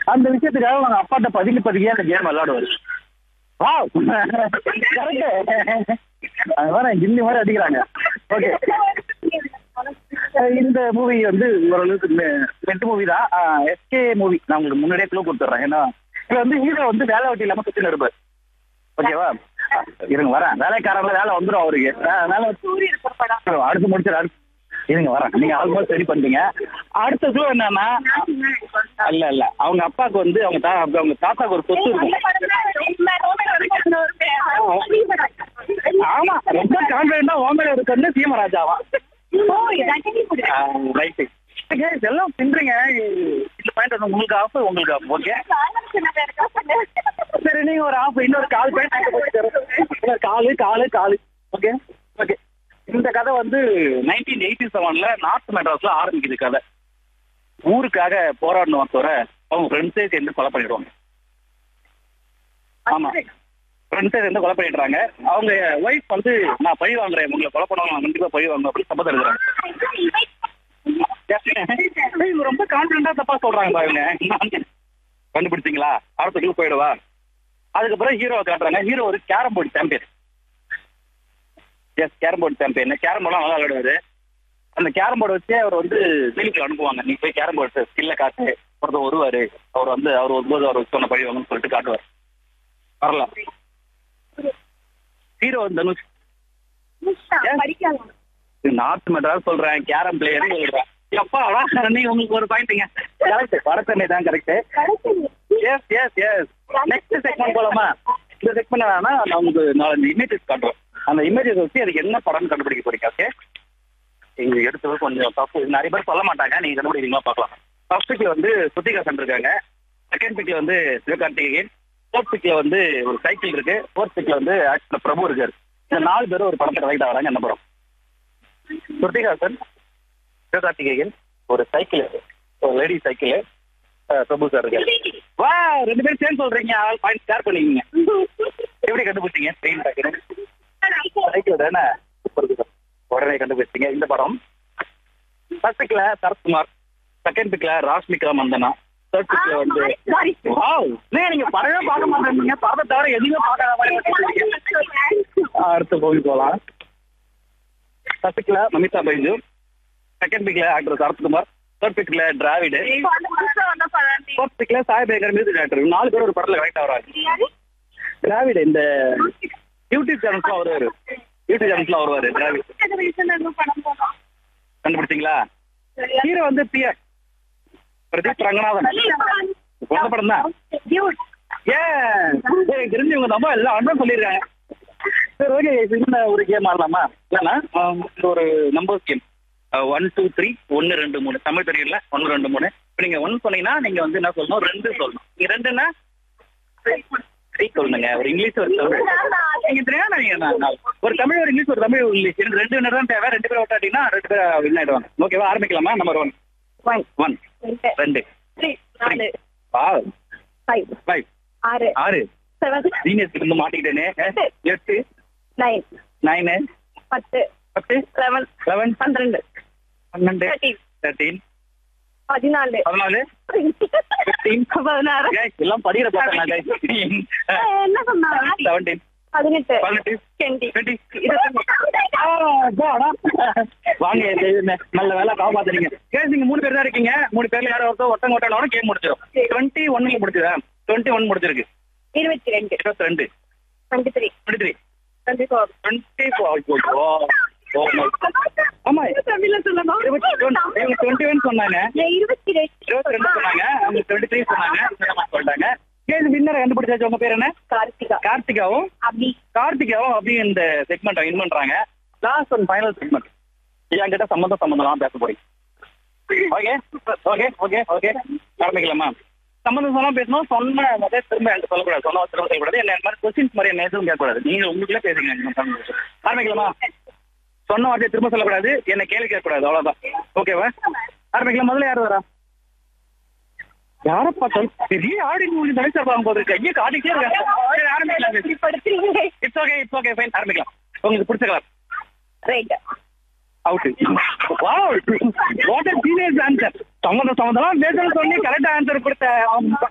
அந்த விஷயத்துக்காக அவங்க அப்பாட்ட பதுங்கி பதுங்கியே அந்த கேம் விளையாடுவாரு வா கரெக்ட் அது மாதிரி கில்லி மாதிரி அடிக்கிறாங்க ஓகே இந்த மூவி வந்து ஓரளவுக்கு மெட் மூவி தான் எஸ்கே மூவி நான் உங்களுக்கு முன்னாடியே க்ளூ கொடுத்துட்றேன் ஏன்னா இதுல வந்து ஹீரோ வந்து வேலை வெட்டி இல்லாம சுத்தி இருப்பார் ஓகேவா இருங்க வரேன் வேலைக்காரங்கள வேலை வந்துடும் அவருக்கு அதனால அடுத்து முடிச்சிரு அடுத்து இருங்க வரேன் நீங்க ஆல்மோஸ்ட் ரெடி பண்ணிட்டீங்க அடுத்த க்ளூ என்னன்னா இல்ல இல்ல அவங்க அப்பாவுக்கு வந்து அவங்க தா அவங்க தாத்தாக்கு ஒரு சொத்து இருக்கும் ஆமா ரொம்ப கான்பிடண்டா ஓமேல இருக்குன்னு சீமராஜாவா ரைட்டு எல்லாம் பின்றீங்க இந்த பாயிண்ட் வந்து உங்களுக்கு ஆஃப் உங்களுக்கு ஆஃப் ஓகே சரி நீங்க ஒரு ஆஃப் இன்னொரு கால் பாயிண்ட் காலு காலு காலு ஓகே ஓகே இந்த கதை வந்து நைன்டீன் எயிட்டி செவன்ல நார்த் மெட்ராஸ்ல ஆரம்பிக்குது கதை ஊருக்காக போராடணும் ஒருத்தவரை அவங்க ஃப்ரெண்ட்ஸே சேர்ந்து கொலை பண்ணிடுவாங்க ஆமா ஃப்ரெண்ட்ஸே சேர்ந்து கொலை பண்ணிடுறாங்க அவங்க ஒய்ஃப் வந்து நான் பழி வாங்குறேன் உங்களை கொலை பண்ணுவாங்க நான் கண்டிப்பா பழி வாங்க அப்படின்னு சம்மதம் எடுக்கிறாங்க இவங்க ரொம்ப கான்பிடண்டா தப்பா சொல்றாங்க பாருங்க கண்டுபிடிச்சிங்களா அடுத்த போயிடுவா அதுக்கப்புறம் ஹீரோவை காட்டுறாங்க ஹீரோ ஒரு carrom board champion yes carrom board champion carrom போர்டுலாம் நல்லா விளையாடுவாரு அந்த கேரம் போர்டு வச்சு அவர் வந்து ஜெயிலுக்கு அனுப்புவாங்க நீ போய் கேரம் போர்டு ஸ்கில்ல காட்டு ஒருத்தர் வருவாரு அவர் வந்து அவர் வரும்போது அவர் சொன்ன பழி வாங்கன்னு சொல்லிட்டு காட்டுவார் வரலாம் ஹீரோ தனுஷ் நார்த் மெட்ராஸ் சொல்றேன் கேரம் பிளேயர் சொல்றேன் எப்பா நீ உங்களுக்கு ஒரு பாயிண்ட்டுங்க கரெக்ட் வடத்தண்ணி தான் correct yes yes yes next segment போலாமா இந்த செக்மெண்ட் வேணா நான் உங்களுக்கு நாலஞ்சு இமேஜஸ் காட்டுறேன் அந்த இமேஜஸ் வச்சு அதுக்கு என்ன படம்னு கண்டுபிடிக்க போறீங்க ஓகே இங்க எடுத்தது கொஞ்சம் தப்பு நிறைய பேர் சொல்ல மாட்டாங்க நீங்க கண்டுபிடிக்கிறீங்களா பார்க்கலாம் ஃபர்ஸ்ட் பிக்ல வந்து சுத்திகாசன் இருக்காங்க செகண்ட் பிக்ல வந்து சிவகார்த்திகேயன் ஃபோர்த் பிக்ல வந்து ஒரு சைக்கிள் இருக்கு ஃபோர்த் பிக்ல வந்து ஆக்சுவலா பிரபு இருக்காரு இந்த நாலு பேரும் ஒரு படத்தை கலெக்ட் ஆகிறாங்க என்ன படம் ஸ்ருதிஹாசன் சிவகார்த்திகேயன் ஒரு சைக்கிள் ஒரு லேடி சைக்கிள் பிரபு சார் இருக்காரு வா ரெண்டு பேரும் சேர்ந்து சொல்றீங்க பாயிண்ட் ஷேர் பண்ணிக்கீங்க எப்படி கண்டுபிடிச்சீங்க ட்ரெயின் டக்குன்னு சைக்கிள் தானே சூப்பர் சூப்பர் உடனே கண்டுபிடிச்சீங்க இந்த படம் ஃபர்ஸ்ட் பிக்ல சரத்குமார் செகண்ட் பிக்ல ராஷ்மிகா மந்தனா தேர்ட் பிக்ல வந்து வாவ் நீங்க நீங்க படவே பார்க்க மாட்டேங்க படத்தை தவிர எதுவுமே பார்க்காத மாதிரி இருக்கீங்க. அடுத்த மூவி போலாம் ஃபர்ஸ்ட் பிக்ல மமிதா பைஜு செகண்ட் பிக்ல ஆக்டர் சரத்குமார் தேர்ட் பிக்ல டிராவிடு ஃபோர்த் பிக்ல சாய் பேகர் மியூசிக் டேரக்டர் நாலு பேர் ஒரு படத்துல கரெக்டா வராங்க டிராவிடு இந்த யூடியூப் சேனல்ஸ்லாம் வருவாரு யூடியூப் சேனல்ஸ்லாம் வருவாரு டிராவிட் கண்டுபிடிச்சீங்களா ஹீரோ வந்து பியர் பிரதீப் ரங்கநாதன் கொண்ட படம் தான் ஏன் தெரிஞ்சவங்க தான் எல்லாம் அண்ணன் சொல்லிடுறாங்க சரி ஓகே இந்த ஒரு கேம் ஆடலாமா இல்லைன்னா இந்த ஒரு numbers game one two three ஒன்று ரெண்டு மூணு தமிழ் தெரியல ஒன்று ரெண்டு மூணு இப்போ நீங்கள் ஒன் சொன்னீங்கன்னா நீங்கள் வந்து என்ன சொல்லணும் ரெண்டு சொல்லணும் நீங்கள் ரெண்டுன்னா த்ரீ சொல்லணுங்க ஒரு இங்கிலீஷ் ஒரு தமிழ் நீங்க தெரியாது நீங்க நான் நான் ஒரு தமிழ் ஒரு இங்கிலீஷ் ஒரு தமிழ் ஒரு இங்கிலீஷ் எனக்கு ரெண்டு வினர் தான் தேவை ரெண்டு பேரும் விட்டாட்டிங்கன்னா ரெண்டு பேரும் வின் ஆயிடுவாங்க ஓகேவா ஆரம்பிக்கலாமா நம்பர் ஒன் ஒன் ரெண்டு ஃபைவ் ஆறு ஆறு செவன் சீனியர்ஸ் இருந்து மாட்டிக்கிட்டேனே எட்டு நைன் நைனு பத்து பத்து லெவன் லெவன் பன்னிரெண்டு பன்னெண்டு Thirteen. தேர்ட்டீன் பதினாலு பதினாலு ஃபிஃப்டீன் பதினாறு எல்லாம் படிக்கிற பார்த்தேன் என்ன சொன்னாங்க செவன்டீன் பதினெட்டு பதினெட்டு டுவெண்ட்டி டுவெண்ட்டி வாங்க இந்த இது நல்ல வேலை காப்பாத்துறீங்க கேஸ் நீங்க மூணு பேர் தான் இருக்கீங்க மூணு பேர்ல யாரோ ஒருத்தர் ஒருத்தங்க ஒருத்தங்க கேம் முடிச்சிடும் டுவெண்ட்டி ஒன்னுல முடிச்சதா டுவெண்ட்டி ஒன் முடிச்சிருக்கு இருபத்தி ரெண்டு இருபத்தி ரெண்டு twenty three twenty three twenty four twenty four ஆமா தமிழ்ல சொல்லணும் இருபத்தி இவங்க டுவெண்ட்டி ஒன் சொன்னாங்க இருபத்தி ரெண்டு இருபத்தி ரெண்டு சொன்னாங்க அவங்க டுவெண்ட்டி த்ரீ சொன்னாங்க இந்த மாதிரி சொல்லிட்டாங்க கேஸ் வின்னர் கண்டுபிடிச்சாச்சு உங்க பேர் என்ன கார்த்திகா கார்த்திகாவும் அபி கார்த்திகாவும் அப்படி இந்த செக்மெண்ட் வின் பண்றாங்க லாஸ்ட் ஒன் ஃபைனல் செக்மெண்ட் என்கிட்ட சம்மந்தம் சம்மந்தம் பேச போறீங்க ஓகே ஓகே ஓகே ஓகே ஆரம்பிக்கலாமா சம்மந்தம் சொன்னா பேசணும் சொன்ன மாதிரி திரும்ப என்கிட்ட சொல்லக்கூடாது சொன்ன திரும்ப சொல்லக்கூடாது என்ன இந்த மாதிரி கொஸ்டின்ஸ் மாதிரி என்ன எதுவும் கேட்கக்கூடாது நீங்க உங்களுக்குள்ளே பேசுங்க நம்ம தமிழ் விஷயம். ஆரம்பிக்கலாமா சொன்ன வார்த்தையை திரும்ப சொல்லக்கூடாது என்ன கேள்வி கேட்கக்கூடாது அவ்வளவுதான் ஓகேவா ஆரம்பிக்கலாம் முதல்ல யார் வரா யாரை பார்த்தாலும் பெரிய ஆடி மூணு தனிச்சா பார்க்கும் போது கையை காட்டிக்கிட்டே இருக்காங்க சரி, ஆரம்பிக்கலாம் படுத்துறீங்க it's okay it's okay fine ஆரம்பிக்கலாம் உங்களுக்கு பிடிச்ச colour right out wow what a serious answer சம்மந்தம் சம்மந்தமா பேசணும் சொல்லி கரெக்டா ஆன்சர் கொடுத்த